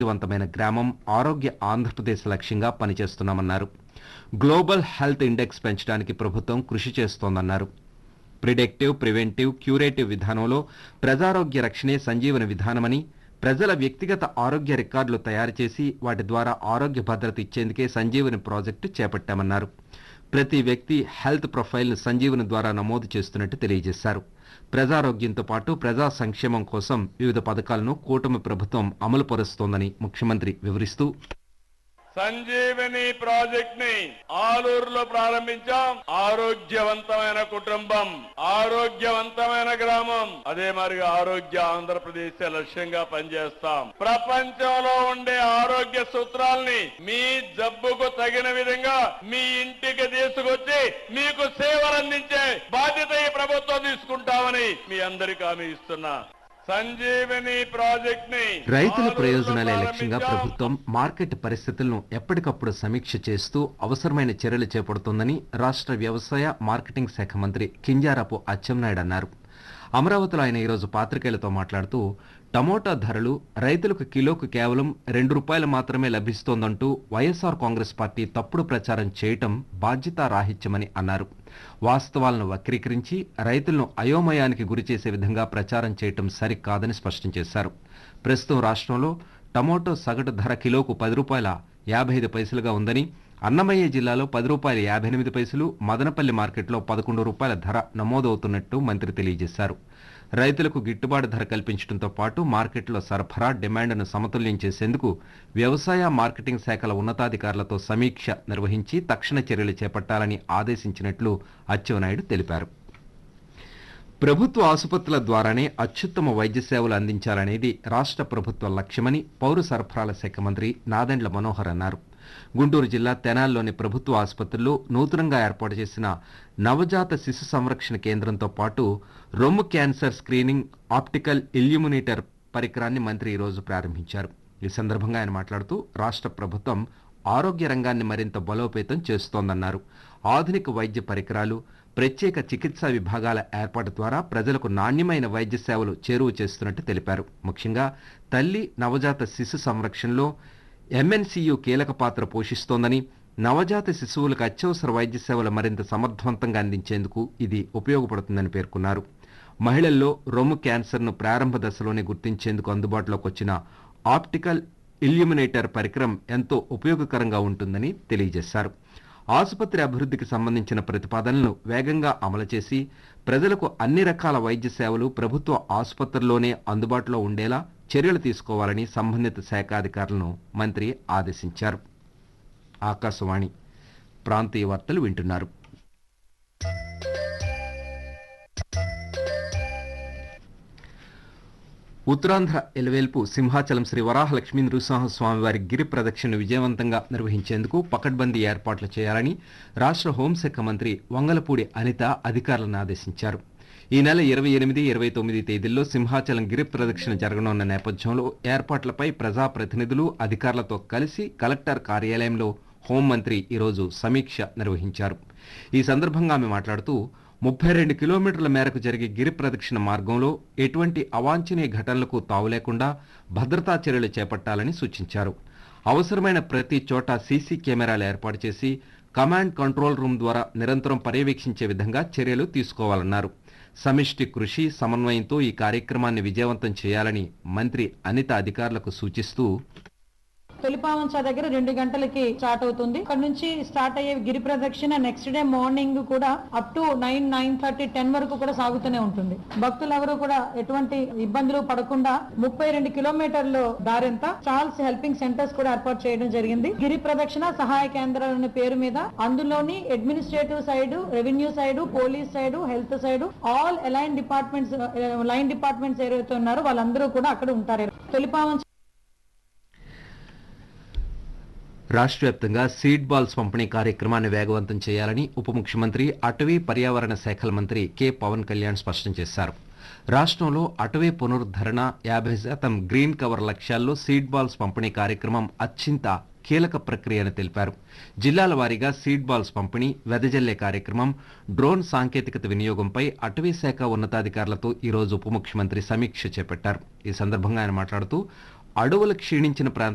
ఆరోగ్యవంతమైన గ్రామం ఆరోగ్య ఆంధ్రప్రదేశ్ లక్ష్యంగా పనిచేస్తున్నామన్నారు గ్లోబల్ హెల్త్ ఇండెక్స్ పెంచడానికి ప్రభుత్వం కృషి చేస్తోందన్నారు ప్రిడెక్టివ్ ప్రివెంటివ్ క్యూరేటివ్ విధానంలో ప్రజారోగ్య రక్షణే సంజీవన విధానమని ప్రజల వ్యక్తిగత ఆరోగ్య రికార్డులు తయారు చేసి వాటి ద్వారా ఆరోగ్య భద్రత ఇచ్చేందుకే సంజీవని ప్రాజెక్టు చేపట్టామన్నారు ప్రతి వ్యక్తి హెల్త్ ప్రొఫైల్ను సంజీవని ద్వారా నమోదు చేస్తున్నట్టు తెలియజేశారు ప్రజారోగ్యంతో పాటు ప్రజా సంక్షేమం కోసం వివిధ పథకాలను కూటమి ప్రభుత్వం అమలు పరుస్తోందని ముఖ్యమంత్రి వివరిస్తూ సంజీవని ప్రాజెక్ట్ ని ఆలూరులో ప్రారంభించాం ఆరోగ్యవంతమైన కుటుంబం ఆరోగ్యవంతమైన గ్రామం అదే మరిగా ఆరోగ్య ఆంధ్రప్రదేశ్ లక్ష్యంగా పనిచేస్తాం ప్రపంచంలో ఉండే ఆరోగ్య సూత్రాల్ని మీ జబ్బుకు తగిన విధంగా మీ ఇంటికి తీసుకొచ్చి మీకు సేవలు అందించే బాధ్యత ఈ ప్రభుత్వం తీసుకుంటామని మీ అందరికీ హామీ ఇస్తున్నా సంజీవని ప్రాజెక్ట్ ని రైతుల ప్రయోజనాలే లక్ష్యంగా ప్రభుత్వం మార్కెట్ పరిస్థితులను ఎప్పటికప్పుడు సమీక్ష చేస్తూ అవసరమైన చర్యలు చేపడుతోందని రాష్ట్ర వ్యవసాయ మార్కెటింగ్ శాఖ మంత్రి కింజారపు అచ్చెన్నాయుడు అన్నారు అమరావతిలో ఆయన ఈరోజు పాత్రికేయులతో మాట్లాడుతూ టమోటా ధరలు రైతులకు కిలోకు కేవలం రెండు రూపాయలు మాత్రమే లభిస్తోందంటూ వైఎస్ఆర్ కాంగ్రెస్ పార్టీ తప్పుడు ప్రచారం చేయటం బాధ్యతారాహిత్యమని అన్నారు వాస్తవాలను వక్రీకరించి రైతులను అయోమయానికి గురిచేసే విధంగా ప్రచారం చేయటం సరికాదని స్పష్టం చేశారు ప్రస్తుతం రాష్ట్రంలో టమోటో సగటు ధర కిలోకు పది రూపాయల యాభై ఐదు పైసలుగా ఉందని అన్నమయ్య జిల్లాలో పది రూపాయల యాభై ఎనిమిది పైసలు మదనపల్లి మార్కెట్లో పదకొండు రూపాయల ధర నమోదవుతున్నట్టు మంత్రి తెలియజేశారు రైతులకు గిట్టుబాటు ధర కల్పించడంతో పాటు మార్కెట్లో సరఫరా డిమాండ్ను సమతుల్యం చేసేందుకు వ్యవసాయ మార్కెటింగ్ శాఖల ఉన్నతాధికారులతో సమీక్ష నిర్వహించి తక్షణ చర్యలు చేపట్టాలని ఆదేశించినట్లు అచ్చెన్నాయుడు తెలిపారు ప్రభుత్వ ఆసుపత్రుల ద్వారానే అత్యుత్తమ వైద్య సేవలు అందించాలనేది రాష్ట్ర ప్రభుత్వ లక్ష్యమని పౌర సరఫరాల శాఖ మంత్రి నాదెండ్ల మనోహర్ అన్నారు గుంటూరు జిల్లా తెనాల్లోని ప్రభుత్వ ఆసుపత్రుల్లో నూతనంగా ఏర్పాటు చేసిన నవజాత శిశు సంరక్షణ కేంద్రంతో పాటు రొమ్ము క్యాన్సర్ స్క్రీనింగ్ ఆప్టికల్ ఇల్యూమినేటర్ పరికరాన్ని మంత్రి ఈరోజు ప్రారంభించారు ఈ సందర్భంగా ఆయన మాట్లాడుతూ రాష్ట్ర ప్రభుత్వం ఆరోగ్య రంగాన్ని మరింత బలోపేతం చేస్తోందన్నారు ఆధునిక వైద్య పరికరాలు ప్రత్యేక చికిత్సా విభాగాల ఏర్పాటు ద్వారా ప్రజలకు నాణ్యమైన వైద్య సేవలు చేరువ చేస్తున్నట్టు తెలిపారు ముఖ్యంగా తల్లి నవజాత శిశు సంరక్షణలో ఎంఎన్సీయు కీలక పాత్ర పోషిస్తోందని నవజాత శిశువులకు అత్యవసర వైద్య సేవలు మరింత సమర్థవంతంగా అందించేందుకు ఇది ఉపయోగపడుతుందని పేర్కొన్నారు మహిళల్లో రొమ్ము క్యాన్సర్ను ప్రారంభ దశలోనే గుర్తించేందుకు అందుబాటులోకి వచ్చిన ఆప్టికల్ ఇల్యూమినేటర్ పరికరం ఎంతో ఉపయోగకరంగా ఉంటుందని తెలియజేశారు ఆసుపత్రి అభివృద్ధికి సంబంధించిన ప్రతిపాదనలను వేగంగా అమలు చేసి ప్రజలకు అన్ని రకాల వైద్య సేవలు ప్రభుత్వ ఆసుపత్రుల్లోనే అందుబాటులో ఉండేలా చర్యలు తీసుకోవాలని సంబంధిత శాఖ అధికారులను మంత్రి ఆదేశించారు ఆకాశవాణి ప్రాంతీయ వార్తలు వింటున్నారు ఉత్తరాంధ్ర ఎలవేల్పు సింహాచలం శ్రీ వరాహలక్ష్మీ నృసింహస్వామి వారి గిరి ప్రదక్షిణ విజయవంతంగా నిర్వహించేందుకు పకడ్బందీ ఏర్పాట్లు చేయాలని రాష్ట్ర హోంశాఖ మంత్రి వంగలపూడి అనిత అధికారులను ఆదేశించారు ఈ నెల ఇరవై ఎనిమిది ఇరవై తొమ్మిది తేదీల్లో సింహాచలం గిరి ప్రదక్షిణ జరగనున్న నేపథ్యంలో ఏర్పాట్లపై ప్రజాప్రతినిధులు అధికారులతో కలిసి కలెక్టర్ కార్యాలయంలో హోంమంత్రి ఈరోజు సమీక్ష నిర్వహించారు ఈ సందర్భంగా ఆమె మాట్లాడుతూ ముప్పై రెండు కిలోమీటర్ల మేరకు జరిగే గిరి ప్రదక్షిణ మార్గంలో ఎటువంటి అవాంఛనీయ ఘటనలకు తావు లేకుండా భద్రతా చర్యలు చేపట్టాలని సూచించారు అవసరమైన ప్రతి చోట సీసీ కెమెరాలు ఏర్పాటు చేసి కమాండ్ కంట్రోల్ రూమ్ ద్వారా నిరంతరం పర్యవేక్షించే విధంగా చర్యలు తీసుకోవాలన్నారు సమిష్టి కృషి సమన్వయంతో ఈ కార్యక్రమాన్ని విజయవంతం చేయాలని మంత్రి అనిత అధికారులకు సూచిస్తూ తొలిపావంచ దగ్గర రెండు గంటలకి స్టార్ట్ అవుతుంది అక్కడ నుంచి స్టార్ట్ అయ్యే గిరి ప్రదక్షిణ నెక్స్ట్ డే మార్నింగ్ కూడా up to nine nine thirty ten వరకు కూడా సాగుతూనే ఉంటుంది భక్తులు ఎవరు కూడా ఎటువంటి ఇబ్బందులు పడకుండా ముప్పై రెండు కిలోమీటర్లు దారింతా చార్ల్స్ హెల్పింగ్ సెంటర్స్ కూడా ఏర్పాటు చేయడం జరిగింది గిరి ప్రదక్షిణ సహాయ కేంద్రాలు అనే పేరు మీద అందులోని administrative side revenue side police side health side all line departments line departments ఏవైతే ఉన్నారో వాళ్ళందరూ కూడా అక్కడ ఉంటారు తొలిపావంచ రాష్ట్ర వ్యాప్తంగా సీడ్ బాల్స్ పంపిణీ కార్యక్రమాన్ని వేగవంతం చేయాలని ఉప ముఖ్యమంత్రి అటవీ పర్యావరణ శాఖల మంత్రి కె పవన్ కళ్యాణ్ స్పష్టం చేశారు రాష్ట్రంలో అటవీ పునరుద్ధరణ యాభై శాతం గ్రీన్ కవర్ లక్ష్యాల్లో సీడ్ బాల్స్ పంపిణీ కార్యక్రమం అత్యంత కీలక ప్రక్రియ అని తెలిపారు జిల్లాల వారీగా సీడ్ బాల్స్ పంపిణీ వెదజల్లే కార్యక్రమం డ్రోన్ సాంకేతికత వినియోగంపై అటవీ శాఖ ఉన్నతాధికారులతో ఈ రోజు ఉప ముఖ్యమంత్రి సమీక్ష చేపట్టారు ఈ సందర్భంగా ఆయన మాట్లాడుతూ అడవులు క్షీణించిన ప్రాంతాల్లో